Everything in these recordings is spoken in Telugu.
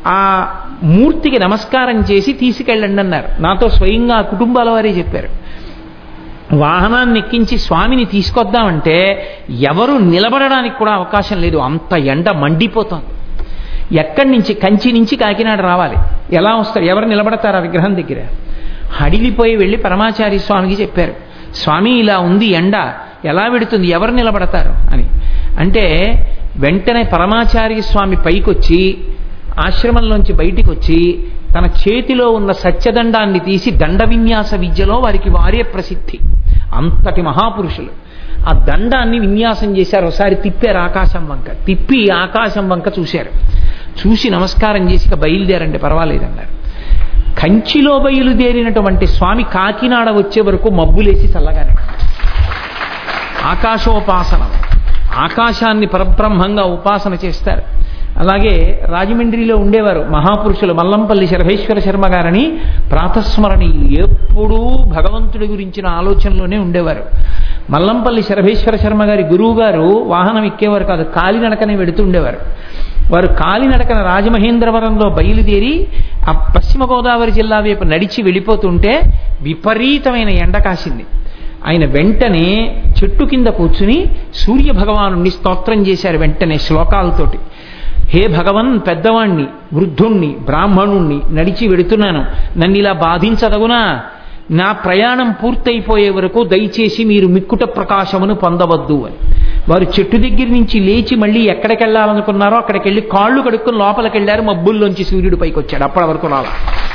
ఆ మూర్తికి నమస్కారం చేసి తీసుకెళ్ళండి అన్నారు నాతో స్వయంగా ఆ కుటుంబాల వారే చెప్పారు వాహనాన్ని ఎక్కించి స్వామిని తీసుకొద్దామంటే ఎవరు నిలబడడానికి కూడా అవకాశం లేదు అంత ఎండ మండిపోతోంది ఎక్కడి నుంచి కంచి నుంచి కాకినాడ రావాలి ఎలా వస్తారు ఎవరు నిలబడతారు ఆ విగ్రహం దగ్గర హడిలిపోయి వెళ్ళి పరమాచారి స్వామికి చెప్పారు స్వామి ఇలా ఉంది ఎండ ఎలా వెడుతుంది ఎవరు నిలబడతారు అని అంటే వెంటనే పరమాచార్య స్వామి పైకొచ్చి ఆశ్రమంలోంచి బయటికి వచ్చి తన చేతిలో ఉన్న సత్యదండాన్ని తీసి దండ విన్యాస విద్యలో వారికి వారే ప్రసిద్ధి అంతటి మహాపురుషులు ఆ దండాన్ని విన్యాసం చేశారు ఒకసారి తిప్పారు ఆకాశం వంక తిప్పి ఆకాశం వంక చూశారు చూసి నమస్కారం చేసి ఇక బయలుదేరండి పర్వాలేదన్నారు కంచిలో బయలుదేరినటువంటి స్వామి కాకినాడ వచ్చే వరకు మబ్బులేసి చల్లగానే ఆకాశోపాసన ఆకాశాన్ని పరబ్రహ్మంగా ఉపాసన చేస్తారు అలాగే రాజమండ్రిలో ఉండేవారు మహాపురుషులు మల్లంపల్లి శర్భేశ్వర శర్మ గారని ప్రాతస్మరణీయులు ఎప్పుడూ భగవంతుడి గురించిన ఆలోచనలోనే ఉండేవారు మల్లంపల్లి శర్భేశ్వర శర్మ గారి గురువు గారు వాహనం ఎక్కేవారు కాదు కాలినడకనే వెడుతుండేవారు వారు కాలినడకన రాజమహేంద్రవరంలో బయలుదేరి ఆ పశ్చిమ గోదావరి జిల్లా వైపు నడిచి వెళ్ళిపోతుంటే విపరీతమైన ఎండ కాసింది ఆయన వెంటనే చెట్టు కింద కూర్చుని సూర్య భగవాను స్తోత్రం చేశారు వెంటనే శ్లోకాలతోటి హే భగవన్ పెద్దవాణ్ణి వృద్ధుణ్ణి బ్రాహ్మణుణ్ణి నడిచి వెడుతున్నాను నన్ను ఇలా బాధించదగునా నా ప్రయాణం పూర్తయిపోయే వరకు దయచేసి మీరు మిక్కుట ప్రకాశమును పొందవద్దు అని వారు చెట్టు దగ్గర నుంచి లేచి మళ్ళీ ఎక్కడికి వెళ్ళాలనుకున్నారో అక్కడికి వెళ్ళి కాళ్ళు కడుక్కుని లోపలికి వెళ్ళారు మబ్బుల్లోంచి సూర్యుడు పైకి వచ్చాడు అప్పటి వరకు రాల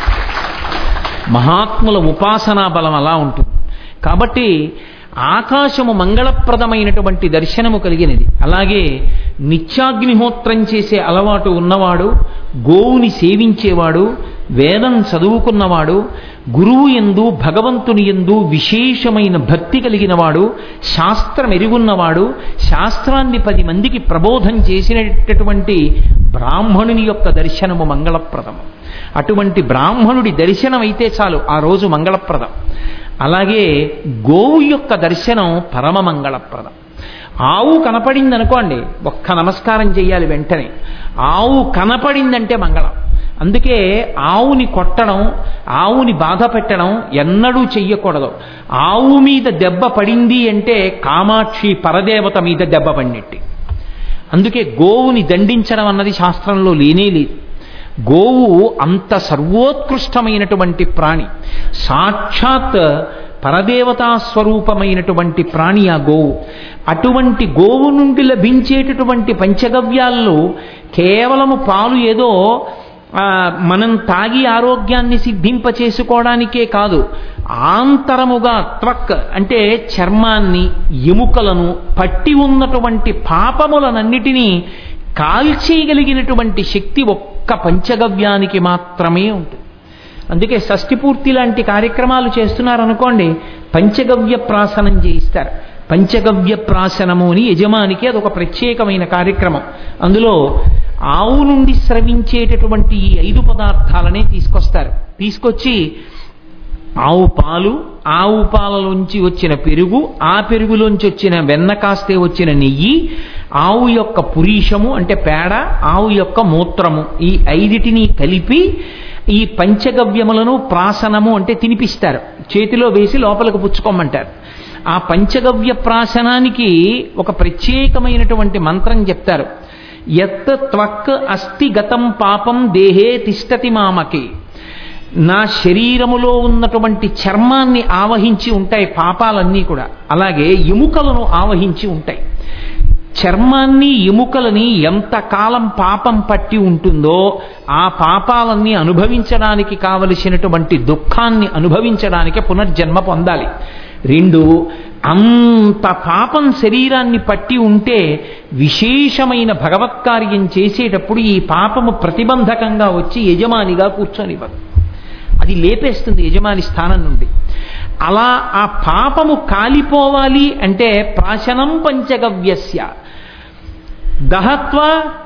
మహాత్ముల ఉపాసనా బలం అలా ఉంటుంది కాబట్టి ఆకాశము మంగళప్రదమైనటువంటి దర్శనము కలిగినది అలాగే నిత్యాగ్నిహోత్రం చేసే అలవాటు ఉన్నవాడు గోవుని సేవించేవాడు వేదం చదువుకున్నవాడు గురువు ఎందు భగవంతుని ఎందు విశేషమైన భక్తి కలిగినవాడు శాస్త్రం ఎరుగున్నవాడు శాస్త్రాన్ని పది మందికి ప్రబోధం చేసినటువంటి బ్రాహ్మణుని యొక్క దర్శనము మంగళప్రదము అటువంటి బ్రాహ్మణుడి దర్శనం అయితే చాలు ఆ రోజు మంగళప్రదం అలాగే గోవు యొక్క దర్శనం పరమ మంగళప్రదం ఆవు కనపడింది అనుకోండి ఒక్క నమస్కారం చేయాలి వెంటనే ఆవు కనపడిందంటే మంగళం అందుకే ఆవుని కొట్టడం ఆవుని బాధ పెట్టడం ఎన్నడూ చెయ్యకూడదు ఆవు మీద దెబ్బ పడింది అంటే కామాక్షి పరదేవత మీద దెబ్బ పడినట్టు అందుకే గోవుని దండించడం అన్నది శాస్త్రంలో లేనే లేదు గోవు అంత సర్వోత్కృష్టమైనటువంటి ప్రాణి సాక్షాత్ పరదేవతా స్వరూపమైనటువంటి ప్రాణి ఆ గోవు అటువంటి గోవు నుండి లభించేటటువంటి పంచగవ్యాల్లో కేవలము పాలు ఏదో మనం తాగి ఆరోగ్యాన్ని సిద్ధింప చేసుకోవడానికే కాదు ఆంతరముగా త్వక్ అంటే చర్మాన్ని ఎముకలను పట్టి ఉన్నటువంటి పాపములనన్నిటినీ కాల్చేయగలిగినటువంటి శక్తి ఒక్క పంచగవ్యానికి మాత్రమే ఉంటుంది అందుకే షష్ఠిపూర్తి లాంటి కార్యక్రమాలు చేస్తున్నారనుకోండి పంచగవ్య ప్రాసనం చేయిస్తారు పంచగవ్య ప్రాసనము అని యజమానికి అదొక ప్రత్యేకమైన కార్యక్రమం అందులో ఆవు నుండి స్రవించేటటువంటి ఈ ఐదు పదార్థాలనే తీసుకొస్తారు తీసుకొచ్చి ఆవు పాలు ఆవు పాలలోంచి వచ్చిన పెరుగు ఆ పెరుగులోంచి వచ్చిన వెన్న కాస్తే వచ్చిన నెయ్యి ఆవు యొక్క పురీషము అంటే పేడ ఆవు యొక్క మూత్రము ఈ ఐదిటిని కలిపి ఈ పంచగవ్యములను ప్రాసనము అంటే తినిపిస్తారు చేతిలో వేసి లోపలికి పుచ్చుకోమంటారు ఆ పంచగవ్య ప్రాసనానికి ఒక ప్రత్యేకమైనటువంటి మంత్రం చెప్తారు ఎత్ త్వక్ అస్థి గతం పాపం దేహే తిష్టతి మామకి నా శరీరములో ఉన్నటువంటి చర్మాన్ని ఆవహించి ఉంటాయి పాపాలన్నీ కూడా అలాగే ఎముకలను ఆవహించి ఉంటాయి చర్మాన్ని ఎముకలని ఎంత కాలం పాపం పట్టి ఉంటుందో ఆ పాపాలన్నీ అనుభవించడానికి కావలసినటువంటి దుఃఖాన్ని అనుభవించడానికి పునర్జన్మ పొందాలి రెండు అంత పాపం శరీరాన్ని పట్టి ఉంటే విశేషమైన భగవత్కార్యం చేసేటప్పుడు ఈ పాపము ప్రతిబంధకంగా వచ్చి యజమానిగా కూర్చొనివ్వదు అది లేపేస్తుంది యజమాని స్థానం నుండి అలా ఆ పాపము కాలిపోవాలి అంటే ప్రాశనం పంచగవ్యస్య దహత్వ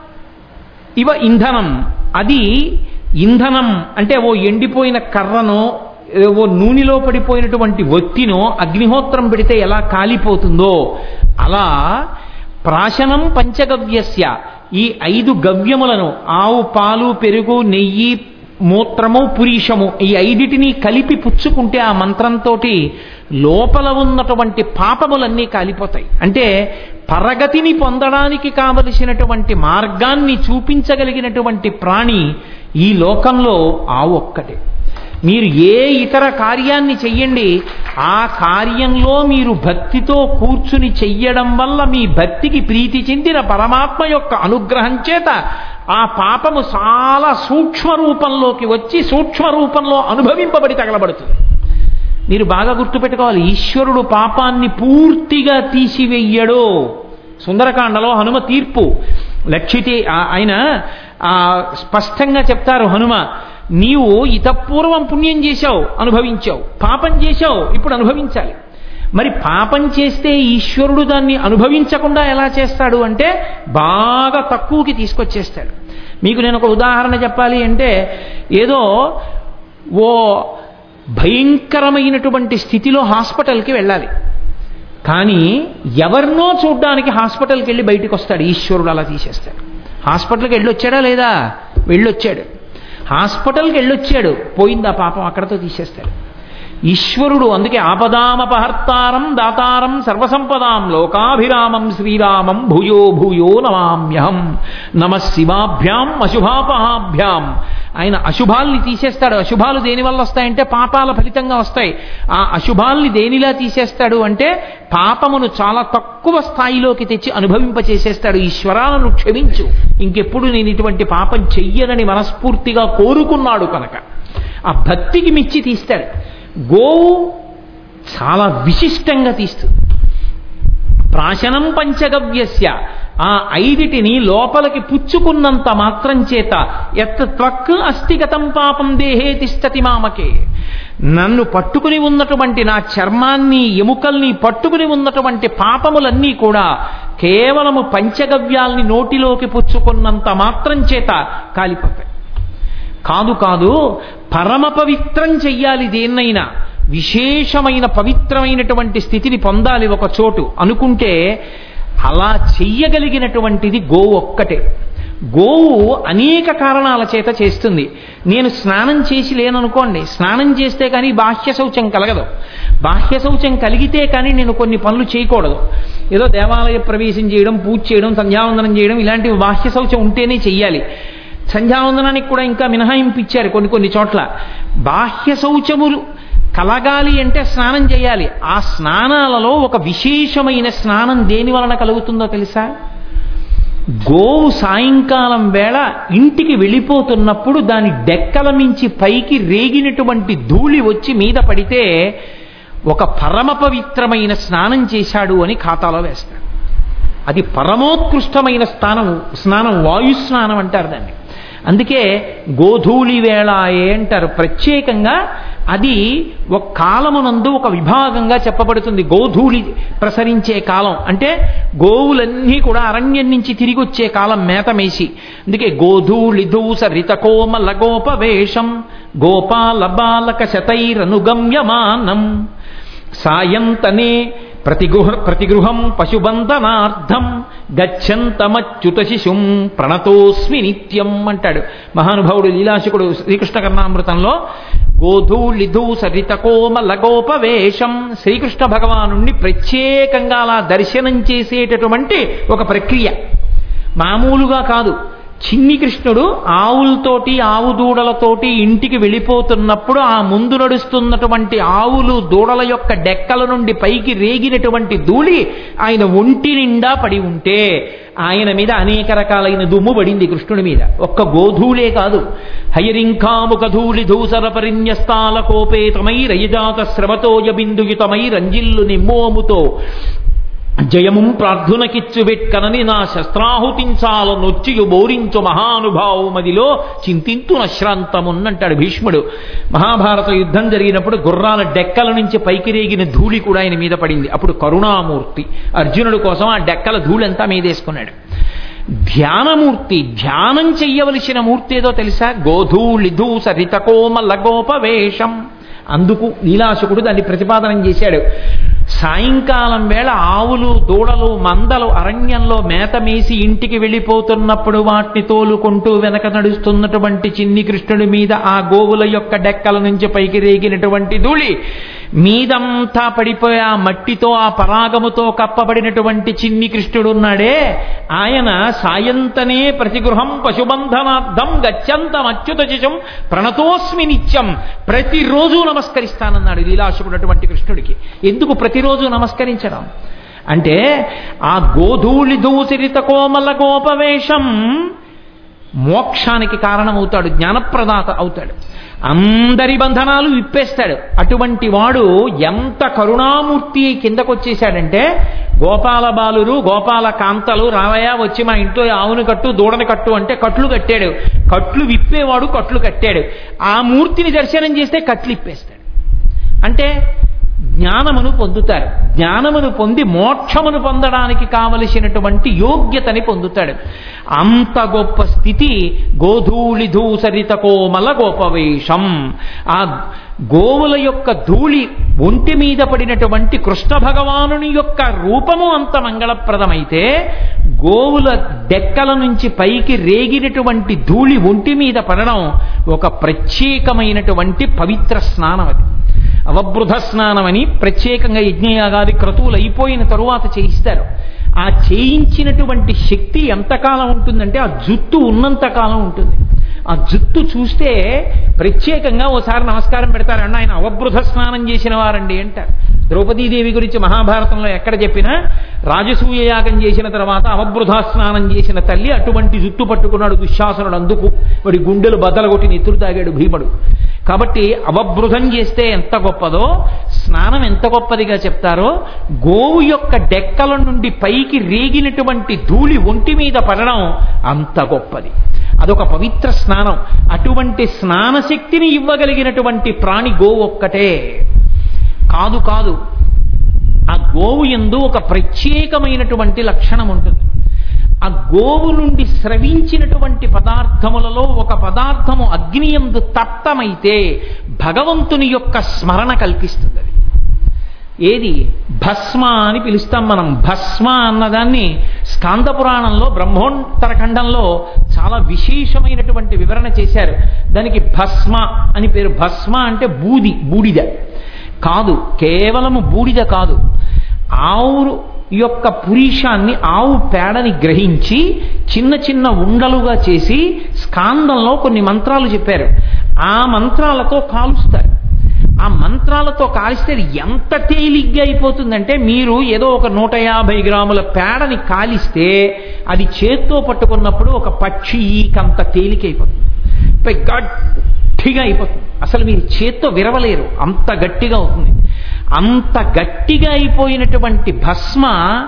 ఇవ ఇంధనం అది ఇంధనం అంటే ఓ ఎండిపోయిన కర్రనో ఓ నూనెలో పడిపోయినటువంటి ఒత్తినో అగ్నిహోత్రం పెడితే ఎలా కాలిపోతుందో అలా ప్రాశనం పంచగవ్యస్య ఈ ఐదు గవ్యములను ఆవు పాలు పెరుగు నెయ్యి మూత్రము పురీషము ఈ ఐదిటిని కలిపి పుచ్చుకుంటే ఆ మంత్రంతో లోపల ఉన్నటువంటి పాపములన్నీ కాలిపోతాయి అంటే పరగతిని పొందడానికి కావలసినటువంటి మార్గాన్ని చూపించగలిగినటువంటి ప్రాణి ఈ లోకంలో ఆవు ఒక్కటే మీరు ఏ ఇతర కార్యాన్ని చెయ్యండి ఆ కార్యంలో మీరు భక్తితో కూర్చుని చెయ్యడం వల్ల మీ భక్తికి ప్రీతి చెందిన పరమాత్మ యొక్క అనుగ్రహం చేత ఆ పాపము చాలా సూక్ష్మ రూపంలోకి వచ్చి సూక్ష్మ రూపంలో అనుభవింపబడి తగలబడుతుంది మీరు బాగా గుర్తుపెట్టుకోవాలి ఈశ్వరుడు పాపాన్ని పూర్తిగా తీసివెయ్యడు సుందరకాండలో హనుమ తీర్పు లక్షితే ఆ- ఆయన ఆ, స్పష్టంగా చెప్తారు హనుమ నీవు ఇతపూర్వం పుణ్యం చేశావు అనుభవించావు పాపం చేశావు ఇప్పుడు అనుభవించాలి మరి పాపం చేస్తే ఈశ్వరుడు దాన్ని అనుభవించకుండా ఎలా చేస్తాడు అంటే బాగా తక్కువకి తీసుకొచ్చేస్తాడు మీకు నేను ఒక ఉదాహరణ చెప్పాలి అంటే ఏదో ఓ భయంకరమైనటువంటి స్థితిలో హాస్పిటల్కి వెళ్ళాలి కానీ ఎవరినో చూడ్డానికి హాస్పిటల్కి వెళ్ళి బయటికి వస్తాడు ఈశ్వరుడు అలా తీసేస్తాడు హాస్పిటల్కి వెళ్ళొచ్చాడా లేదా వెళ్ళొచ్చాడు హాస్పిటల్కి వెళ్ళొచ్చాడు పోయింది ఆ పాపం అక్కడతో తీసేస్తాడు ఈశ్వరుడు అందుకే ఆపదామపహర్తారం దాతారం సర్వసంపదాం లోకాభిరామం శ్రీరామం భూయో భూయో నమామ్యహం నమ శివాభ్యాం అశుభాపహాభ్యాం ఆయన అశుభాల్ని తీసేస్తాడు అశుభాలు దేని వల్ల వస్తాయంటే పాపాల ఫలితంగా వస్తాయి ఆ అశుభాల్ని దేనిలా తీసేస్తాడు అంటే పాపమును చాలా తక్కువ స్థాయిలోకి తెచ్చి అనుభవింపచేసేస్తాడు ఈశ్వరాలను క్షమించు ఇంకెప్పుడు నేను ఇటువంటి పాపం చెయ్యనని మనస్ఫూర్తిగా కోరుకున్నాడు కనుక ఆ భక్తికి మిచ్చి తీస్తాడు గోవు చాలా విశిష్టంగా తీస్తుంది ప్రాశనం పంచగవ్యస్య ఆ ఐదిటిని లోపలికి పుచ్చుకున్నంత మాత్రం చేత ఎత్ త్వక్ అస్థిగతం పాపం దేహే తిష్టతి మామకే నన్ను పట్టుకుని ఉన్నటువంటి నా చర్మాన్ని ఎముకల్ని పట్టుకుని ఉన్నటువంటి పాపములన్నీ కూడా కేవలము పంచగవ్యాల్ని నోటిలోకి పుచ్చుకున్నంత మాత్రం చేత కాలిపోతాయి కాదు కాదు పరమ పవిత్రం చెయ్యాలి దేన్నైనా విశేషమైన పవిత్రమైనటువంటి స్థితిని పొందాలి ఒక చోటు అనుకుంటే అలా చెయ్యగలిగినటువంటిది గోవు ఒక్కటే గోవు అనేక కారణాల చేత చేస్తుంది నేను స్నానం చేసి లేననుకోండి స్నానం చేస్తే కానీ బాహ్య శౌచం కలగదు బాహ్య శౌచం కలిగితే కానీ నేను కొన్ని పనులు చేయకూడదు ఏదో దేవాలయ ప్రవేశం చేయడం పూజ చేయడం సంధ్యావందనం చేయడం ఇలాంటివి బాహ్య శౌచం ఉంటేనే చెయ్యాలి సంధ్యావందనానికి కూడా ఇంకా మినహాయింపు ఇచ్చారు కొన్ని కొన్ని చోట్ల బాహ్య శౌచములు కలగాలి అంటే స్నానం చేయాలి ఆ స్నానాలలో ఒక విశేషమైన స్నానం దేని వలన కలుగుతుందో తెలుసా గోవు సాయంకాలం వేళ ఇంటికి వెళ్ళిపోతున్నప్పుడు దాని డెక్కల మించి పైకి రేగినటువంటి ధూళి వచ్చి మీద పడితే ఒక పరమ పవిత్రమైన స్నానం చేశాడు అని ఖాతాలో వేస్తాడు అది పరమోత్కృష్టమైన స్థానం స్నానం వాయు స్నానం అంటారు దాన్ని అందుకే గోధూళి వేళాయే అంటారు ప్రత్యేకంగా అది ఒక కాలమునందు ఒక విభాగంగా చెప్పబడుతుంది గోధూళి ప్రసరించే కాలం అంటే గోవులన్నీ కూడా అరణ్యం నుంచి తిరిగి వచ్చే కాలం మేతమేసి అందుకే గోధూళి దూస రితకోమల గోపవేషం గోపాల బాలక శతైరనుగమ్యమానం సాయంతనే ప్రతిగృహ ప్రతిగృహం పశుబంధనార్థం గచ్చంతమచ్యుత శిశుం ప్రణతోస్మి నిత్యం అంటాడు మహానుభావుడు లీలాశకుడు శ్రీకృష్ణ కర్ణామృతంలో గోధూళిధూ సరితకోమల గోపవేషం శ్రీకృష్ణ భగవాను ప్రత్యేకంగా అలా దర్శనం చేసేటటువంటి ఒక ప్రక్రియ మామూలుగా కాదు చిన్ని కృష్ణుడు ఆవులతోటి ఆవు దూడలతోటి ఇంటికి వెళ్ళిపోతున్నప్పుడు ఆ ముందు నడుస్తున్నటువంటి ఆవులు దూడల యొక్క డెక్కల నుండి పైకి రేగినటువంటి ధూళి ఆయన ఒంటి నిండా పడి ఉంటే ఆయన మీద అనేక రకాలైన దుమ్ము పడింది కృష్ణుడి మీద ఒక్క గోధూలే కాదు హయరింకాముక ధూళి ధూసర పరిన్యస్తాల కోపేతమై రయజాత శ్రమతోయ బిందుయుతమై రంజిల్లు నిమ్మోముతో జయముం ప్రార్థునకిచ్చు వెట్కనని నా శస్త్రాహుతించాల నొచ్చియు బోరించు మహానుభావమదిలో చింతింతు నశ్రాంతమున్నంటాడు భీష్ముడు మహాభారత యుద్ధం జరిగినప్పుడు గుర్రాల డెక్కల నుంచి పైకి రేగిన ధూళి కూడా ఆయన మీద పడింది అప్పుడు కరుణామూర్తి అర్జునుడి కోసం ఆ డెక్కల ధూళంతా మీదేసుకున్నాడు ధ్యానమూర్తి ధ్యానం చెయ్యవలసిన మూర్తి ఏదో తెలుసా గోధూళిధూ సరితకోమ లగోపవేషం అందుకు లీలాశకుడు దాన్ని ప్రతిపాదనం చేశాడు సాయంకాలం వేళ ఆవులు దూడలు మందలు అరణ్యంలో మేత మేసి ఇంటికి వెళ్ళిపోతున్నప్పుడు వాటిని తోలుకుంటూ వెనక నడుస్తున్నటువంటి చిన్ని కృష్ణుడి మీద ఆ గోవుల యొక్క డెక్కల నుంచి పైకి రేగినటువంటి ధూళి మీదంతా పడిపోయి ఆ మట్టితో ఆ పరాగముతో కప్పబడినటువంటి చిన్ని కృష్ణుడున్నాడే ఆయన సాయంతనే ప్రతిగృహం పశుబంధనార్థం గత్యంతం అచ్యుత శిశం ప్రణతోస్మి నిత్యం ప్రతిరోజు నమస్కరిస్తానన్నాడు లీలాశుకున్నటువంటి కృష్ణుడికి ఎందుకు ప్రతిరోజు నమస్కరించడం అంటే ఆ గోధూళి దూసిరిత కోమల గోపవేషం మోక్షానికి కారణమవుతాడు జ్ఞానప్రదాత అవుతాడు అందరి బంధనాలు విప్పేస్తాడు అటువంటి వాడు ఎంత కరుణామూర్తి కిందకొచ్చేశాడంటే గోపాల బాలురు గోపాల కాంతలు రావయ్య వచ్చి మా ఇంట్లో ఆవును కట్టు దూడని కట్టు అంటే కట్లు కట్టాడు కట్లు విప్పేవాడు కట్లు కట్టాడు ఆ మూర్తిని దర్శనం చేస్తే కట్లు ఇప్పేస్తాడు అంటే జ్ఞానమును పొందుతారు జ్ఞానమును పొంది మోక్షమును పొందడానికి కావలసినటువంటి యోగ్యతని పొందుతాడు అంత గొప్ప స్థితి గోధూళి ధూసరిత కోమల గోపవేషం ఆ గోవుల యొక్క ధూళి ఒంటి మీద పడినటువంటి కృష్ణ భగవానుని యొక్క రూపము అంత మంగళప్రదమైతే గోవుల డెక్కల నుంచి పైకి రేగినటువంటి ధూళి ఒంటి మీద పడడం ఒక ప్రత్యేకమైనటువంటి పవిత్ర స్నానం అది అవబృధ స్నానమని ప్రత్యేకంగా యజ్ఞయాగాది క్రతువులు అయిపోయిన తరువాత చేయిస్తారు ఆ చేయించినటువంటి శక్తి ఎంతకాలం ఉంటుందంటే ఆ జుట్టు ఉన్నంతకాలం ఉంటుంది ఆ జుట్టు చూస్తే ప్రత్యేకంగా ఓసారి నమస్కారం పెడతారు అన్న ఆయన అవబృధ స్నానం చేసిన వారండి అంటారు ద్రౌపదీదేవి గురించి మహాభారతంలో ఎక్కడ చెప్పినా రాజసూయ యాగం చేసిన తర్వాత అవబృధ స్నానం చేసిన తల్లి అటువంటి జుట్టు పట్టుకున్నాడు దుశ్శాసనుడు అందుకు వాడి గుండెలు బద్దలగొట్టి నెత్తురు తాగాడు భీముడు కాబట్టి అవబృధం చేస్తే ఎంత గొప్పదో స్నానం ఎంత గొప్పదిగా చెప్తారో గోవు యొక్క డెక్కల నుండి పైకి రేగినటువంటి ధూళి ఒంటి మీద పడడం అంత గొప్పది అదొక పవిత్ర స్నానం అటువంటి స్నాన శక్తిని ఇవ్వగలిగినటువంటి ప్రాణి గోవు ఒక్కటే కాదు కాదు ఆ గోవు ఎందు ఒక ప్రత్యేకమైనటువంటి లక్షణం ఉంటుంది ఆ గోవు నుండి స్రవించినటువంటి పదార్థములలో ఒక పదార్థము అగ్ని ఎందు తప్తమైతే భగవంతుని యొక్క స్మరణ కల్పిస్తుంది అది ఏది భస్మ అని పిలుస్తాం మనం భస్మ అన్నదాన్ని స్కాంద పురాణంలో బ్రహ్మోత్తర ఖండంలో చాలా విశేషమైనటువంటి వివరణ చేశారు దానికి భస్మ అని పేరు భస్మ అంటే బూది బూడిద కాదు కేవలము బూడిద కాదు ఆవు యొక్క పురీషాన్ని ఆవు పేడని గ్రహించి చిన్న చిన్న ఉండలుగా చేసి స్కాందంలో కొన్ని మంత్రాలు చెప్పారు ఆ మంత్రాలతో కాలుస్తారు ఆ మంత్రాలతో కాలిస్తే అది ఎంత తేలిగ్గా అయిపోతుందంటే మీరు ఏదో ఒక నూట యాభై గ్రాముల పేడని కాలిస్తే అది చేత్తో పట్టుకున్నప్పుడు ఒక పక్షి ఈకంత తేలికైపోతుంది పై గట్టిగా అయిపోతుంది అసలు మీరు చేత్తో విరవలేరు అంత గట్టిగా అవుతుంది అంత గట్టిగా అయిపోయినటువంటి భస్మ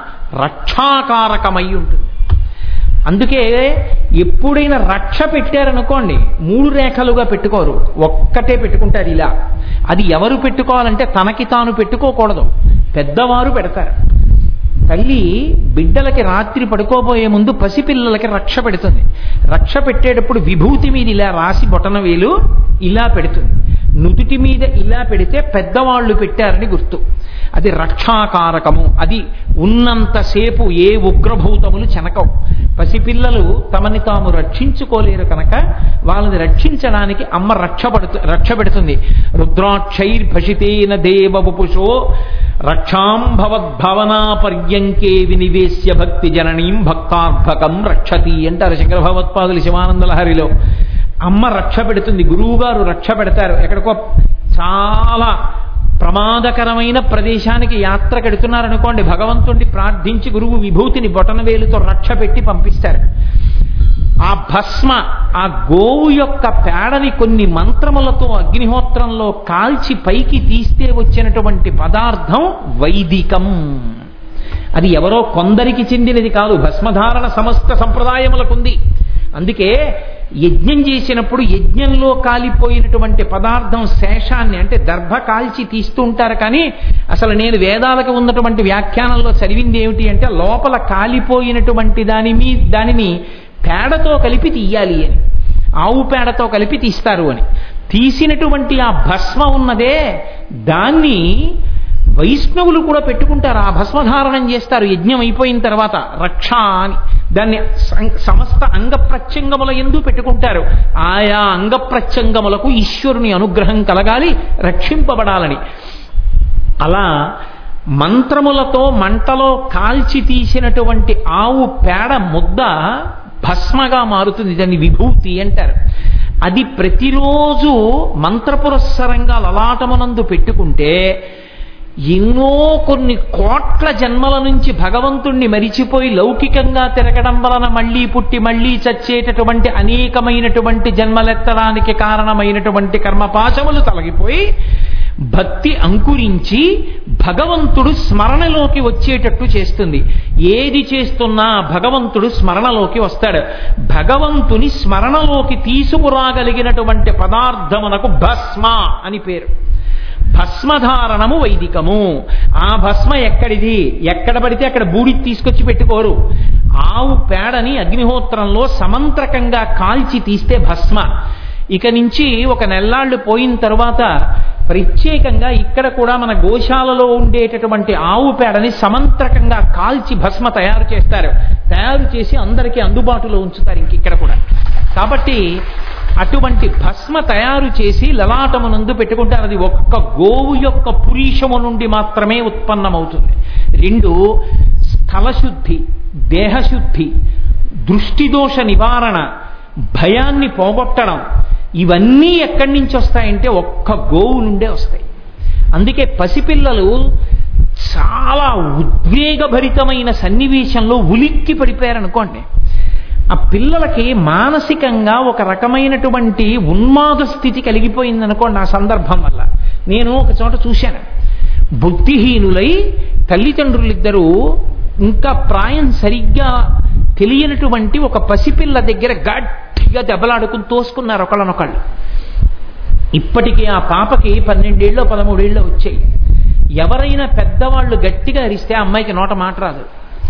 రక్షాకారకమై ఉంటుంది అందుకే ఎప్పుడైనా రక్ష పెట్టారనుకోండి మూడు రేఖలుగా పెట్టుకోరు ఒక్కటే పెట్టుకుంటారు ఇలా అది ఎవరు పెట్టుకోవాలంటే తనకి తాను పెట్టుకోకూడదు పెద్దవారు పెడతారు తల్లి బిడ్డలకి రాత్రి పడుకోబోయే ముందు పసిపిల్లలకి రక్ష పెడుతుంది రక్ష పెట్టేటప్పుడు విభూతి మీద ఇలా రాసి బొటన వేలు ఇలా పెడుతుంది నుదుటి మీద ఇలా పెడితే పెద్దవాళ్ళు పెట్టారని గుర్తు అది రక్షాకారకము అది ఉన్నంతసేపు ఏ ఉగ్రభూతములు చెనకవు పసిపిల్లలు తమని తాము రక్షించుకోలేరు కనుక వాళ్ళని రక్షించడానికి అమ్మ రక్ష పడుతు రక్ష పెడుతుంది రుద్రాక్షైర్భషితేన దేవపుషో రక్షాంభవద్భవనా పర్యంకే వినివేశ్య భక్తి జననీం భక్తార్భకం రక్షతి అంటారు శంకర భగవత్పాదులు శివానంద లహరిలో అమ్మ రక్ష పెడుతుంది గురువుగారు రక్ష పెడతారు ఎక్కడికో చాలా ప్రమాదకరమైన ప్రదేశానికి యాత్ర కడుతున్నారనుకోండి భగవంతుడిని ప్రార్థించి గురువు విభూతిని బొటనవేలుతో రక్ష పెట్టి పంపిస్తారు ఆ భస్మ ఆ గోవు యొక్క పేడని కొన్ని మంత్రములతో అగ్నిహోత్రంలో కాల్చి పైకి తీస్తే వచ్చినటువంటి పదార్థం వైదికం అది ఎవరో కొందరికి చెందినది కాదు భస్మధారణ సమస్త సంప్రదాయములకుంది అందుకే యజ్ఞం చేసినప్పుడు యజ్ఞంలో కాలిపోయినటువంటి పదార్థం శేషాన్ని అంటే దర్భ కాల్చి తీస్తూ ఉంటారు కానీ అసలు నేను వేదాలకు ఉన్నటువంటి వ్యాఖ్యానంలో చదివింది ఏమిటి అంటే లోపల కాలిపోయినటువంటి దాని మీ దానిని పేడతో కలిపి తీయాలి అని ఆవు పేడతో కలిపి తీస్తారు అని తీసినటువంటి ఆ భస్మ ఉన్నదే దాన్ని వైష్ణవులు కూడా పెట్టుకుంటారు ఆ భస్మధారణం చేస్తారు యజ్ఞం అయిపోయిన తర్వాత రక్ష అని దాన్ని సం- సమస్త అంగ ప్రత్యంగముల ఎందు పెట్టుకుంటారు ఆయా అంగ ప్రత్యంగములకు ఈశ్వరుని అనుగ్రహం కలగాలి రక్షింపబడాలని అలా మంత్రములతో మంటలో కాల్చి తీసినటువంటి ఆవు పేడ ముద్ద భస్మగా మారుతుంది దాన్ని విభూతి అంటారు అది ప్రతిరోజు మంత్రపురస్సరంగా లలాటమునందు పెట్టుకుంటే ఎన్నో కొన్ని కోట్ల జన్మల నుంచి భగవంతుణ్ణి మరిచిపోయి లౌకికంగా తిరగడం వలన మళ్ళీ పుట్టి మళ్ళీ చచ్చేటటువంటి అనేకమైనటువంటి జన్మలెత్తడానికి కారణమైనటువంటి కర్మపాశములు తొలగిపోయి భక్తి అంకురించి భగవంతుడు స్మరణలోకి వచ్చేటట్టు చేస్తుంది ఏది చేస్తున్నా భగవంతుడు స్మరణలోకి వస్తాడు భగవంతుని స్మరణలోకి తీసుకురాగలిగినటువంటి పదార్థమునకు భస్మ అని పేరు భస్మధారణము వైదికము ఆ భస్మ ఎక్కడిది ఎక్కడ పడితే అక్కడ బూడి తీసుకొచ్చి పెట్టుకోరు ఆవు పేడని అగ్నిహోత్రంలో సమంత్రకంగా కాల్చి తీస్తే భస్మ ఇక నుంచి ఒక నెల్లాళ్ళు పోయిన తరువాత ప్రత్యేకంగా ఇక్కడ కూడా మన గోశాలలో ఉండేటటువంటి ఆవు పేడని సమంత్రకంగా కాల్చి భస్మ తయారు చేస్తారు తయారు చేసి అందరికీ అందుబాటులో ఉంచుతారు ఇంక ఇక్కడ కూడా కాబట్టి అటువంటి భస్మ తయారు చేసి లలాటమునందు పెట్టుకుంటారు అది ఒక్క గోవు యొక్క పురీషము నుండి మాత్రమే ఉత్పన్నమవుతుంది రెండు స్థలశుద్ధి దేహశుద్ధి దృష్టిదోష నివారణ భయాన్ని పోగొట్టడం ఇవన్నీ ఎక్కడి నుంచి వస్తాయంటే ఒక్క గోవు నుండే వస్తాయి అందుకే పసిపిల్లలు చాలా ఉద్వేగభరితమైన సన్నివేశంలో ఉలిక్కి పడిపోయారనుకోండి ఆ పిల్లలకి మానసికంగా ఒక రకమైనటువంటి ఉన్మాద స్థితి కలిగిపోయిందనుకోండి ఆ సందర్భం వల్ల నేను ఒక చోట చూశాను బుద్ధిహీనులై తల్లిదండ్రులిద్దరూ ఇంకా ప్రాయం సరిగ్గా తెలియనటువంటి ఒక పసిపిల్ల దగ్గర గట్టిగా దెబ్బలాడుకుని తోసుకున్నారు ఒకళ్ళనొకళ్ళు ఇప్పటికీ ఆ పాపకి పన్నెండేళ్ళు పదమూడేళ్ళు వచ్చాయి ఎవరైనా పెద్దవాళ్ళు గట్టిగా అరిస్తే ఆ అమ్మాయికి నోట మాట రాదు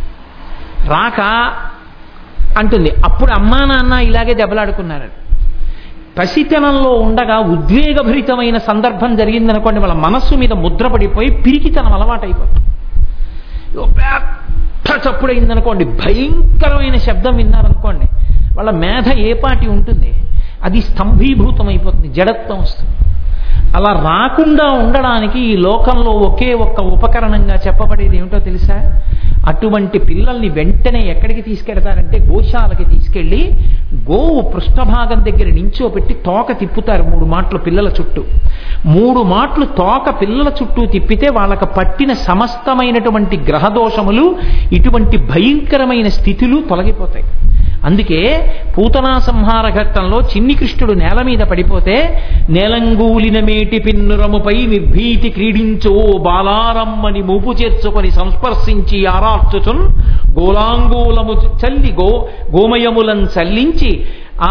రాక అంటుంది అప్పుడు అమ్మా నాన్న ఇలాగే దెబ్బలాడుకున్నారు పసితనంలో ఉండగా ఉద్వేగభరితమైన సందర్భం జరిగిందనుకోండి వాళ్ళ మనస్సు మీద ముద్ర పడిపోయి పిరికితనం అలవాటైపోతుంది ఓ పెద్ద చప్పుడైందనుకోండి భయంకరమైన శబ్దం విన్నారనుకోండి వాళ్ళ మేధ ఏ పాటి ఉంటుంది అది స్తంభీభూతం అయిపోతుంది జడత్వం వస్తుంది అలా రాకుండా ఉండడానికి ఈ లోకంలో ఒకే ఒక్క ఉపకరణంగా చెప్పబడేది ఏమిటో తెలుసా అటువంటి పిల్లల్ని వెంటనే ఎక్కడికి తీసుకెడతారంటే గోశాలకి తీసుకెళ్ళి గోవు పృష్ఠభాగం దగ్గర నించోపెట్టి తోక తిప్పుతారు మూడు మాటలు పిల్లల చుట్టూ మూడు మాటలు తోక పిల్లల చుట్టూ తిప్పితే వాళ్ళకి పట్టిన సమస్తమైనటువంటి గ్రహదోషములు ఇటువంటి భయంకరమైన స్థితులు తొలగిపోతాయి అందుకే పూతనా సంహార ఘట్టంలో చిన్ని కృష్ణుడు నేల మీద పడిపోతే నేలంగూలిన మేటి పిన్నురముపై నిర్భీతి క్రీడించో బాలారమ్మని మూపు చేర్చుకొని సంస్పర్శించి ఆరార్చుచున్ గోలాంగూలము చల్లి గో గోమయములం చల్లించి ఆ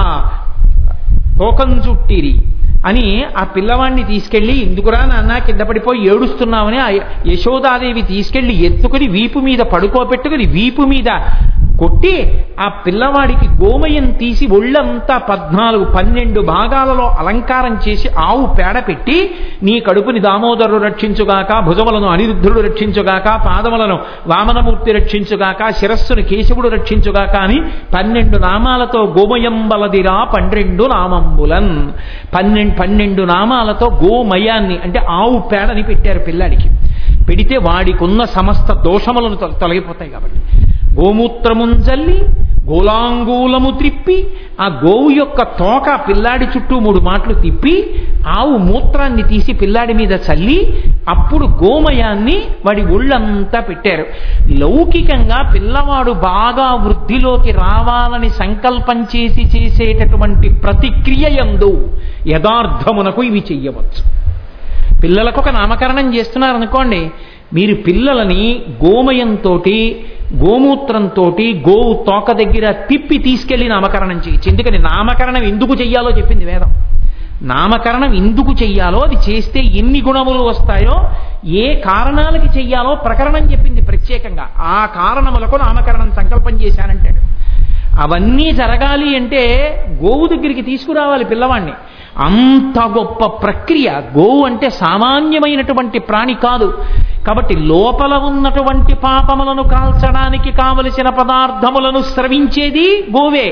తోకం చుట్టిరి అని ఆ పిల్లవాడిని తీసుకెళ్లి ఎందుకురా నాన్న కింద పడిపోయి ఏడుస్తున్నామని ఆ యశోదాదేవి తీసుకెళ్లి ఎత్తుకుని వీపు మీద పడుకోబెట్టుకుని వీపు మీద కొట్టి ఆ పిల్లవాడికి గోమయం తీసి ఒళ్ళంతా పద్నాలుగు పన్నెండు భాగాలలో అలంకారం చేసి ఆవు పేడ పెట్టి నీ కడుపుని దామోదరుడు రక్షించుగాక భుజములను అనిరుద్ధుడు రక్షించుగాక పాదములను వామనమూర్తి రక్షించుగాక శిరస్సును కేశవుడు రక్షించుగాక అని పన్నెండు నామాలతో గోమయం బలదిరా పన్నెండు నామంబులన్ పన్నెండు పన్నెండు నామాలతో గోమయాన్ని అంటే ఆవు పేడని పెట్టారు పిల్లాడికి పెడితే వాడికున్న సమస్త దోషములను తొల- తొలగిపోతాయి కాబట్టి గోమూత్రముంజల్లి గోలాంగూలము త్రిప్పి ఆ గోవు యొక్క తోక పిల్లాడి చుట్టూ మూడు మాటలు తిప్పి ఆవు మూత్రాన్ని తీసి పిల్లాడి మీద చల్లి అప్పుడు గోమయాన్ని వాడి ఒళ్ళంతా పెట్టారు లౌకికంగా పిల్లవాడు బాగా వృద్ధిలోకి రావాలని సంకల్పం చేసి చేసేటటువంటి ప్రతిక్రియ ఎందు యథార్థమునకు ఇవి చెయ్యవచ్చు పిల్లలకు ఒక నామకరణం చేస్తున్నారనుకోండి మీరు పిల్లలని గోమయంతో గోమూత్రంతో గోవు తోక దగ్గర తిప్పి తీసుకెళ్లి నామకరణం చేయొచ్చు ఎందుకని నామకరణం ఎందుకు చెయ్యాలో చెప్పింది వేదం నామకరణం ఎందుకు చెయ్యాలో అది చేస్తే ఎన్ని గుణములు వస్తాయో ఏ కారణాలకి చెయ్యాలో ప్రకరణం చెప్పింది ప్రత్యేకంగా ఆ కారణములకు నామకరణం సంకల్పం చేశానంటాడు అవన్నీ జరగాలి అంటే గోవు దగ్గరికి తీసుకురావాలి పిల్లవాడిని అంత గొప్ప ప్రక్రియ గోవు అంటే సామాన్యమైనటువంటి ప్రాణి కాదు కాబట్టి లోపల ఉన్నటువంటి పాపములను కాల్చడానికి కావలసిన పదార్థములను స్రవించేది గోవే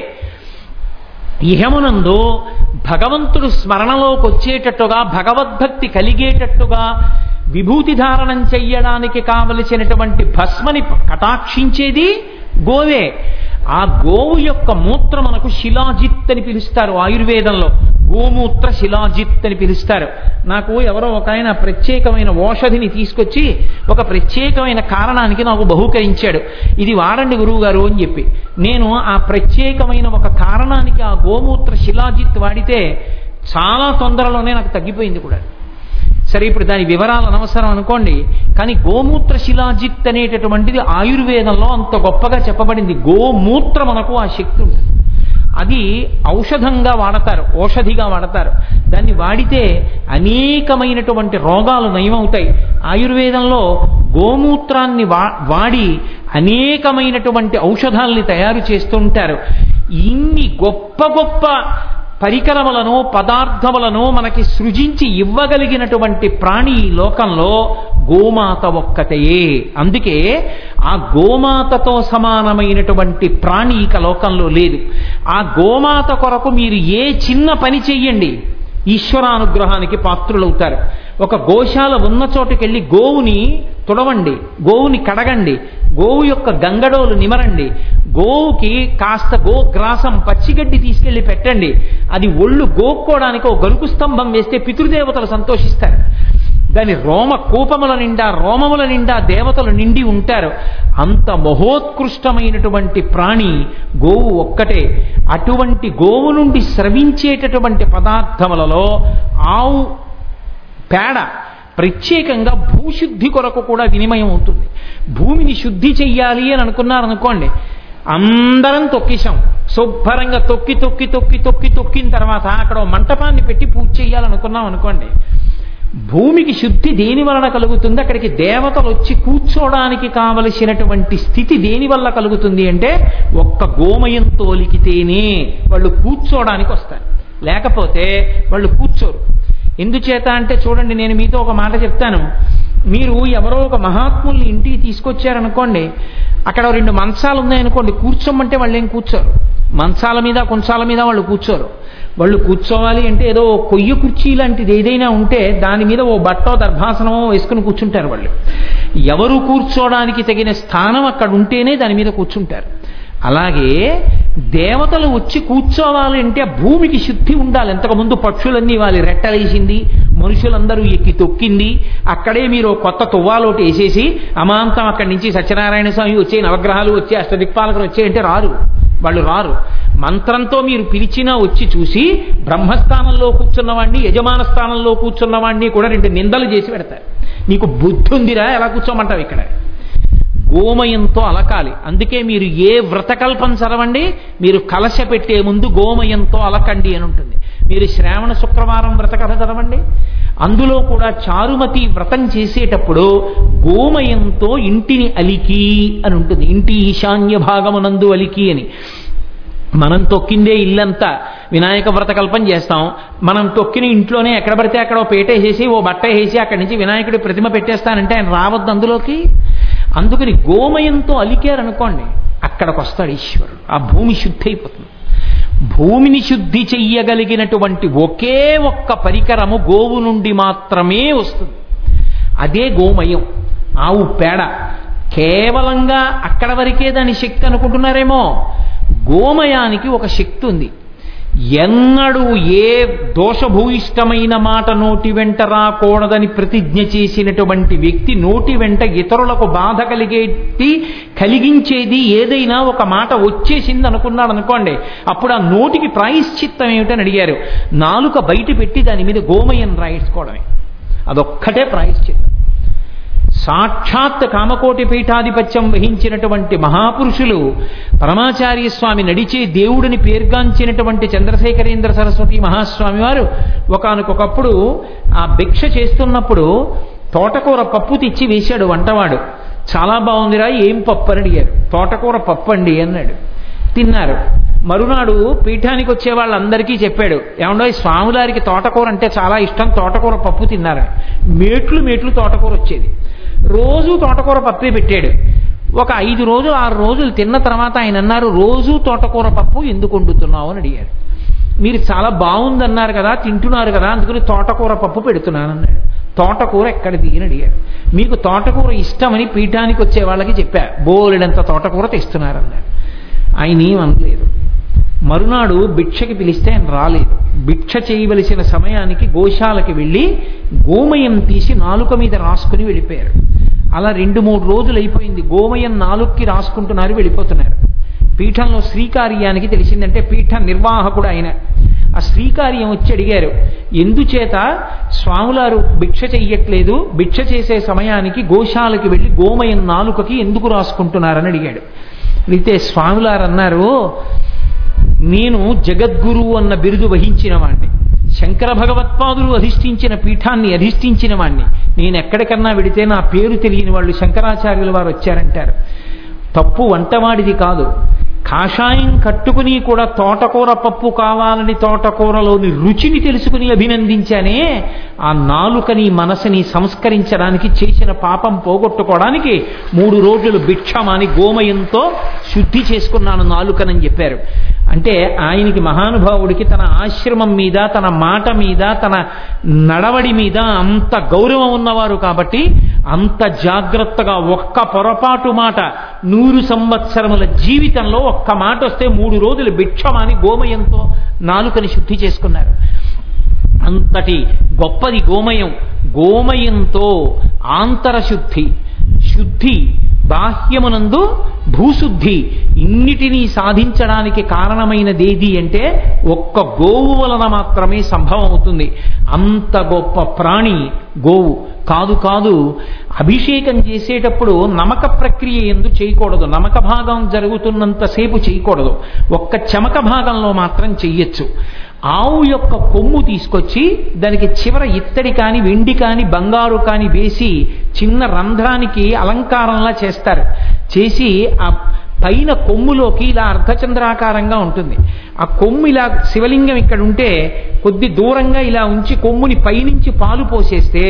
ఇహమునందు భగవంతుడు స్మరణలోకి వచ్చేటట్టుగా భగవద్భక్తి కలిగేటట్టుగా విభూతి ధారణం చెయ్యడానికి కావలసినటువంటి భస్మని కటాక్షించేది గోవే ఆ గోవు యొక్క మూత్రమునకు శిలాజిత్ అని పిలుస్తారు ఆయుర్వేదంలో గోమూత్ర శిలాజిత్ అని పిలుస్తారు నాకు ఎవరో ఒక ఆయన ప్రత్యేకమైన ఓషధిని తీసుకొచ్చి ఒక ప్రత్యేకమైన కారణానికి నాకు బహూకరించాడు ఇది వాడండి గురువుగారు అని చెప్పి నేను ఆ ప్రత్యేకమైన ఒక కారణానికి ఆ గోమూత్ర శిలాజిత్ వాడితే చాలా తొందరలోనే నాకు తగ్గిపోయింది కూడా సరే ఇప్పుడు దాని వివరాలు అనవసరం అనుకోండి కానీ గోమూత్ర శిలాజిత్ అనేటటువంటిది ఆయుర్వేదంలో అంత గొప్పగా చెప్పబడింది గోమూత్రమునకు ఆ శక్తి ఉంటుంది అది ఔషధంగా వాడతారు ఔషధిగా వాడతారు దాన్ని వాడితే అనేకమైనటువంటి రోగాలు నయమవుతాయి ఆయుర్వేదంలో గోమూత్రాన్ని వా వాడి అనేకమైనటువంటి ఔషధాల్ని తయారు చేస్తుంటారు ఇన్ని గొప్ప గొప్ప పరికరములను పదార్థములను మనకి సృజించి ఇవ్వగలిగినటువంటి ప్రాణి ఈ లోకంలో గోమాత ఒక్కటయే అందుకే ఆ గోమాతతో సమానమైనటువంటి ప్రాణి ఇక లోకంలో లేదు ఆ గోమాత కొరకు మీరు ఏ చిన్న పని చెయ్యండి ఈశ్వరానుగ్రహానికి పాత్రులవుతారు ఒక గోశాల ఉన్న చోటుకెళ్ళి గోవుని తుడవండి గోవుని కడగండి గోవు యొక్క గంగడోలు నిమరండి గోవుకి కాస్త గోగ్రాసం పచ్చిగడ్డి తీసుకెళ్లి పెట్టండి అది ఒళ్ళు గోక్కోవడానికి ఒక గరుకు స్తంభం వేస్తే పితృదేవతలు సంతోషిస్తారు దాని రోమ కూపముల నిండా రోమముల నిండా దేవతలు నిండి ఉంటారు అంత మహోత్కృష్టమైనటువంటి ప్రాణి గోవు ఒక్కటే అటువంటి గోవు నుండి స్రవించేటటువంటి పదార్థములలో ఆవు పేడ ప్రత్యేకంగా భూశుద్ధి కొరకు కూడా వినిమయం అవుతుంది భూమిని శుద్ధి చెయ్యాలి అని అనుకున్నారనుకోండి అందరం తొక్కిసాం శుభ్రంగా తొక్కి తొక్కి తొక్కి తొక్కి తొక్కిన తర్వాత అక్కడ ఓ మంటపాన్ని పెట్టి పూజ చేయాలనుకున్నాం అనుకోండి భూమికి శుద్ధి దేని వలన కలుగుతుంది అక్కడికి దేవతలు వచ్చి కూర్చోవడానికి కావలసినటువంటి స్థితి దేని వల్ల కలుగుతుంది అంటే ఒక్క గోమయం తోలికితేనే వాళ్ళు కూర్చోవడానికి వస్తారు లేకపోతే వాళ్ళు కూర్చోరు ఎందుచేత అంటే చూడండి నేను మీతో ఒక మాట చెప్తాను మీరు ఎవరో ఒక మహాత్ముల్ని ఇంటికి తీసుకొచ్చారనుకోండి అక్కడ రెండు మంచాలు ఉన్నాయనుకోండి కూర్చోమంటే వాళ్ళు ఏం కూర్చోరు మంచాల మీద కొంచాల మీద వాళ్ళు కూర్చోరు వాళ్ళు కూర్చోవాలి అంటే ఏదో కొయ్య కుర్చీ లాంటిది ఏదైనా ఉంటే దాని మీద ఓ బట్టో దర్భాసనమో వేసుకుని కూర్చుంటారు వాళ్ళు ఎవరు కూర్చోవడానికి తగిన స్థానం అక్కడ ఉంటేనే దాని మీద కూర్చుంటారు అలాగే దేవతలు వచ్చి కూర్చోవాలి అంటే భూమికి శుద్ధి ఉండాలి ఎంతకుముందు పక్షులన్నీ వాళ్ళ రెట్టలేసింది మనుషులందరూ ఎక్కి తొక్కింది అక్కడే మీరు కొత్త తువ్వాలోటి వేసేసి అమాంతం అక్కడి నుంచి సత్యనారాయణ స్వామి వచ్చే నవగ్రహాలు వచ్చే అష్టదిక్పాలకులు వచ్చే అంటే రారు వాళ్ళు రారు మంత్రంతో మీరు పిలిచినా వచ్చి చూసి బ్రహ్మస్థానంలో కూర్చున్నవాడిని యజమాన స్థానంలో కూర్చున్నవాడిని కూడా రెండు నిందలు చేసి పెడతారు నీకు బుద్ధి ఉందిరా ఎలా కూర్చోమంటావు ఇక్కడ గోమయంతో అలకాలి అందుకే మీరు ఏ వ్రతకల్పం చదవండి మీరు కలశ పెట్టే ముందు గోమయంతో అలకండి అని ఉంటుంది మీరు శ్రావణ శుక్రవారం వ్రతకథ చదవండి అందులో కూడా చారుమతి వ్రతం చేసేటప్పుడు గోమయంతో ఇంటిని అలికి అని ఉంటుంది ఇంటి ఈశాన్య భాగమునందు అలికి అని మనం తొక్కిందే ఇల్లంతా వినాయక వ్రతకల్పం చేస్తాం మనం తొక్కిన ఇంట్లోనే ఎక్కడ పడితే అక్కడ ఓ పేట వేసేసి ఓ బట్ట వేసి అక్కడి నుంచి వినాయకుడి ప్రతిమ పెట్టేస్తానంటే ఆయన రావద్దు అందులోకి అందుకని గోమయంతో అలికారనుకోండి అక్కడికి వస్తాడు ఈశ్వరుడు ఆ భూమి శుద్ధి అయిపోతుంది భూమిని శుద్ధి చెయ్యగలిగినటువంటి ఒకే ఒక్క పరికరము గోవు నుండి మాత్రమే వస్తుంది అదే గోమయం ఆవు పేడ కేవలంగా అక్కడ వరకే దాని శక్తి అనుకుంటున్నారేమో గోమయానికి ఒక శక్తి ఉంది ఎన్నడూ ఏ దోషభూయిష్టమైన మాట నోటి వెంట రాకూడదని ప్రతిజ్ఞ చేసినటువంటి వ్యక్తి నోటి వెంట ఇతరులకు బాధ కలిగేటి కలిగించేది ఏదైనా ఒక మాట వచ్చేసింది అనుకున్నాడు అనుకోండి అప్పుడు ఆ నోటికి ప్రాయశ్చిత్తం ఏమిటని అడిగారు నాలుక బయట పెట్టి దాని మీద గోమయం రాయించుకోవడమే అదొక్కటే ప్రాయశ్చిత్తం సాక్షాత్ కామకోటి పీఠాధిపత్యం వహించినటువంటి మహాపురుషులు పరమాచార్య స్వామి నడిచే దేవుడిని పేర్గాంచినటువంటి చంద్రశేఖరేంద్ర సరస్వతి మహాస్వామి వారు ఒకనకొకప్పుడు ఆ భిక్ష చేస్తున్నప్పుడు తోటకూర పప్పు తెచ్చి వేశాడు వంటవాడు చాలా బాగుందిరా ఏం పప్పు అని అడిగారు తోటకూర పప్పు అండి అన్నాడు తిన్నారు మరునాడు పీఠానికి వచ్చే వాళ్ళందరికీ చెప్పాడు ఏమండో ఈ స్వాములారికి తోటకూర అంటే చాలా ఇష్టం తోటకూర పప్పు తిన్నారు మేట్లు మేట్లు తోటకూర వచ్చేది రోజు తోటకూర పప్పే పెట్టాడు ఒక ఐదు రోజులు ఆరు రోజులు తిన్న తర్వాత ఆయన అన్నారు రోజు తోటకూర పప్పు ఎందుకు వండుతున్నావు అని అడిగారు మీరు చాలా బాగుందన్నారు కదా తింటున్నారు కదా అందుకని తోటకూర పప్పు పెడుతున్నాను అన్నాడు తోటకూర ఎక్కడిది అని అడిగారు మీకు తోటకూర ఇష్టమని పీఠానికి వచ్చే వాళ్ళకి చెప్పా బోలెడంత తోటకూర తెస్తున్నారన్నారు ఆయన ఏం అనలేదు మరునాడు భిక్షకి పిలిస్తే ఆయన రాలేదు భిక్ష చేయవలసిన సమయానికి గోశాలకి వెళ్ళి గోమయం తీసి నాలుక మీద రాసుకుని వెళ్ళిపోయారు అలా రెండు మూడు రోజులు అయిపోయింది గోమయం నాలుగుకి రాసుకుంటున్నారు వెళ్ళిపోతున్నారు పీఠంలో శ్రీకార్యానికి తెలిసిందంటే పీఠ నిర్వాహకుడు ఆయన ఆ శ్రీకార్యం వచ్చి అడిగారు ఎందుచేత స్వాములారు భిక్ష చెయ్యట్లేదు భిక్ష చేసే సమయానికి గోశాలకి వెళ్ళి గోమయం నాలుకకి ఎందుకు రాసుకుంటున్నారని అడిగాడు అడిగితే స్వాములారు అన్నారు నేను జగద్గురువు అన్న బిరుదు వహించిన వాణ్ణి శంకర భగవత్పాదులు అధిష్ఠించిన పీఠాన్ని అధిష్ఠించిన వాణ్ణి నేను ఎక్కడికన్నా వెడితే నా పేరు తెలియని వాళ్ళు శంకరాచార్యుల వారు వచ్చారంటారు తప్పు వంటవాడిది కాదు కాషాయం కట్టుకుని కూడా తోటకూర పప్పు కావాలని తోటకూరలోని రుచిని తెలుసుకుని అభినందించానే ఆ నాలుకని మనసుని సంస్కరించడానికి చేసిన పాపం పోగొట్టుకోవడానికి మూడు రోజులు భిక్షమాని గోమయంతో శుద్ధి చేసుకున్నాను నాలుకనని చెప్పారు అంటే ఆయనకి మహానుభావుడికి తన ఆశ్రమం మీద తన మాట మీద తన నడవడి మీద అంత గౌరవం ఉన్నవారు కాబట్టి అంత జాగ్రత్తగా ఒక్క పొరపాటు మాట నూరు సంవత్సరముల జీవితంలో ఒక్క మాట వస్తే మూడు రోజులు భిక్షమాని గోమయంతో నాలుకని శుద్ధి చేసుకున్నారు అంతటి గొప్పది గోమయం గోమయంతో ఆంతరశుద్ధి శుద్ధి బాహ్యమునందు భూశుద్ధి ఇన్నిటినీ సాధించడానికి కారణమైనదేది అంటే ఒక్క గోవు వలన మాత్రమే సంభవం అవుతుంది అంత గొప్ప ప్రాణి గోవు కాదు కాదు అభిషేకం చేసేటప్పుడు నమక ప్రక్రియ ఎందు చేయకూడదు నమక భాగం జరుగుతున్నంతసేపు చేయకూడదు ఒక్క చమక భాగంలో మాత్రం చెయ్యొచ్చు ఆవు యొక్క కొమ్ము తీసుకొచ్చి దానికి చివర ఇత్తడి కాని వెండి కాని బంగారు కాని వేసి చిన్న రంధ్రానికి అలంకారంలా చేస్తారు చేసి ఆ పైన కొమ్ములోకి ఇలా అర్ధచంద్రాకారంగా ఉంటుంది ఆ కొమ్ము ఇలా శివలింగం ఇక్కడ ఉంటే కొద్ది దూరంగా ఇలా ఉంచి కొమ్ముని పైనుంచి పాలు పోసేస్తే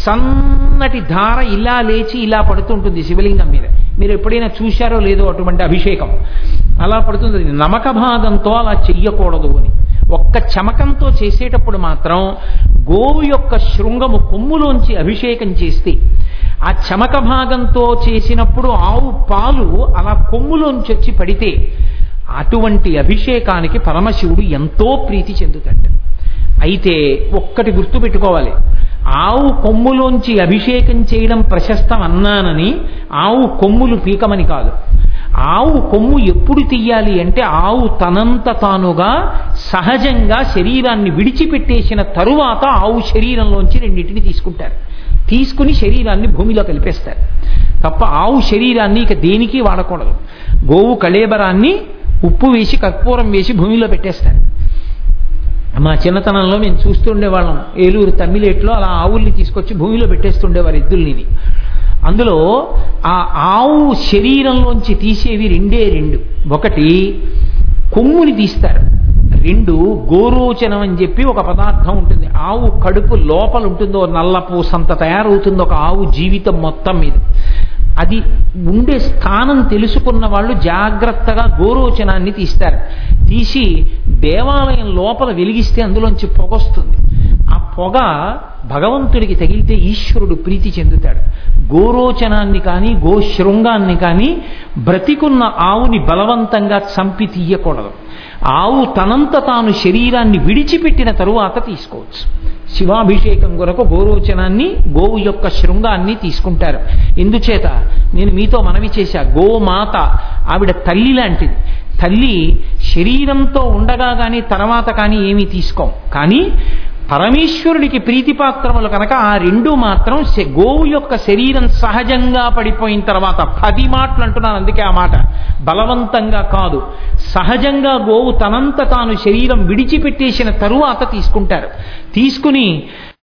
సన్నటి ధార ఇలా లేచి ఇలా పడుతుంటుంది శివలింగం మీద మీరు ఎప్పుడైనా చూశారో లేదో అటువంటి అభిషేకం అలా పడుతుంది నమక భాగంతో అలా చెయ్యకూడదు అని ఒక్క చమకంతో చేసేటప్పుడు మాత్రం గోవు యొక్క శృంగము కొమ్ములోంచి అభిషేకం చేస్తే ఆ చమక భాగంతో చేసినప్పుడు ఆవు పాలు అలా కొమ్ములోంచి వచ్చి పడితే అటువంటి అభిషేకానికి పరమశివుడు ఎంతో ప్రీతి చెందుతాడు అయితే ఒక్కటి గుర్తుపెట్టుకోవాలి ఆవు కొమ్ములోంచి అభిషేకం చేయడం ప్రశస్తం అన్నానని ఆవు కొమ్ములు పీకమని కాదు ఆవు కొమ్ము ఎప్పుడు తీయాలి అంటే ఆవు తనంత తానుగా సహజంగా శరీరాన్ని విడిచిపెట్టేసిన తరువాత ఆవు శరీరంలోంచి రెండింటిని తీసుకుంటారు తీసుకుని శరీరాన్ని భూమిలో కలిపేస్తారు తప్ప ఆవు శరీరాన్ని ఇక దేనికి వాడకూడదు గోవు కళేబరాన్ని ఉప్పు వేసి కర్పూరం వేసి భూమిలో పెట్టేస్తారు మా చిన్నతనంలో మేము చూస్తుండేవాళ్ళం ఏలూరు తమ్మిలేట్లో అలా ఆవుల్ని తీసుకొచ్చి భూమిలో పెట్టేస్తుండేవారు ఎద్దుల్ని అందులో ఆ ఆవు శరీరంలోంచి తీసేవి రెండే రెండు ఒకటి కొమ్ముని తీస్తారు రెండు గోరోచనం అని చెప్పి ఒక పదార్థం ఉంటుంది ఆవు కడుపు లోపల ఉంటుందో నల్లపూసంత తయారవుతుంది ఒక ఆవు జీవితం మొత్తం మీద అది ఉండే స్థానం తెలుసుకున్న వాళ్ళు జాగ్రత్తగా గోరోచనాన్ని తీస్తారు తీసి దేవాలయం లోపల వెలిగిస్తే అందులోంచి పొగొస్తుంది ఆ పొగ భగవంతుడికి తగిలితే ఈశ్వరుడు ప్రీతి చెందుతాడు గోరోచనాన్ని కానీ గోశృంగాన్ని కానీ బ్రతికున్న ఆవుని బలవంతంగా చంపి తీయకూడదు ఆవు తనంత తాను శరీరాన్ని విడిచిపెట్టిన తరువాత తీసుకోవచ్చు శివాభిషేకం కొరకు గోరోచనాన్ని గోవు యొక్క శృంగాన్ని తీసుకుంటారు ఎందుచేత నేను మీతో మనవి చేశా గోమాత ఆవిడ తల్లి లాంటిది తల్లి శరీరంతో ఉండగా కానీ తర్వాత కానీ ఏమీ తీసుకోం కానీ పరమేశ్వరుడికి ప్రీతిపాత్రములు కనుక ఆ రెండు మాత్రం గోవు యొక్క శరీరం సహజంగా పడిపోయిన తర్వాత పది మాటలు అంటున్నాను అందుకే ఆ మాట బలవంతంగా కాదు సహజంగా గోవు తనంత తాను శరీరం విడిచిపెట్టేసిన తరువాత తీసుకుంటారు తీసుకుని